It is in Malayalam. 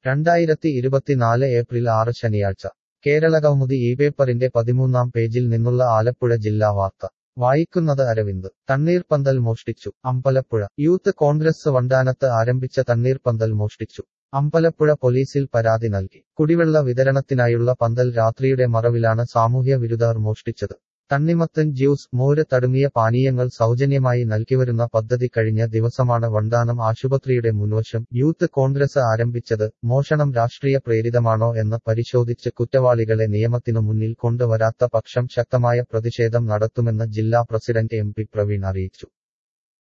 രണ്ടായിരത്തി ഇരുപത്തിനാല് ഏപ്രിൽ ആറ് ശനിയാഴ്ച കേരളകൗമുദി ഈ പേപ്പറിന്റെ പതിമൂന്നാം പേജിൽ നിന്നുള്ള ആലപ്പുഴ ജില്ലാ വാർത്ത വായിക്കുന്നത് അരവിന്ദ് തണ്ണീർപ്പന്തൽ മോഷ്ടിച്ചു അമ്പലപ്പുഴ യൂത്ത് കോൺഗ്രസ് വണ്ടാനത്ത് ആരംഭിച്ച തണ്ണീർപ്പന്തൽ മോഷ്ടിച്ചു അമ്പലപ്പുഴ പോലീസിൽ പരാതി നൽകി കുടിവെള്ള വിതരണത്തിനായുള്ള പന്തൽ രാത്രിയുടെ മറവിലാണ് സാമൂഹ്യ വിരുദ്ധർ മോഷ്ടിച്ചത് തണ്ണിമത്തൻ ജ്യൂസ് മോര് തടുങ്ങിയ പാനീയങ്ങൾ സൗജന്യമായി നൽകിവരുന്ന പദ്ധതി കഴിഞ്ഞ ദിവസമാണ് വണ്ടാനം ആശുപത്രിയുടെ മുൻവശം യൂത്ത് കോൺഗ്രസ് ആരംഭിച്ചത് മോഷണം രാഷ്ട്രീയ പ്രേരിതമാണോ എന്ന് പരിശോധിച്ച് കുറ്റവാളികളെ നിയമത്തിനു മുന്നിൽ കൊണ്ടുവരാത്ത പക്ഷം ശക്തമായ പ്രതിഷേധം നടത്തുമെന്ന് ജില്ലാ പ്രസിഡന്റ് എം പി പ്രവീൺ അറിയിച്ചു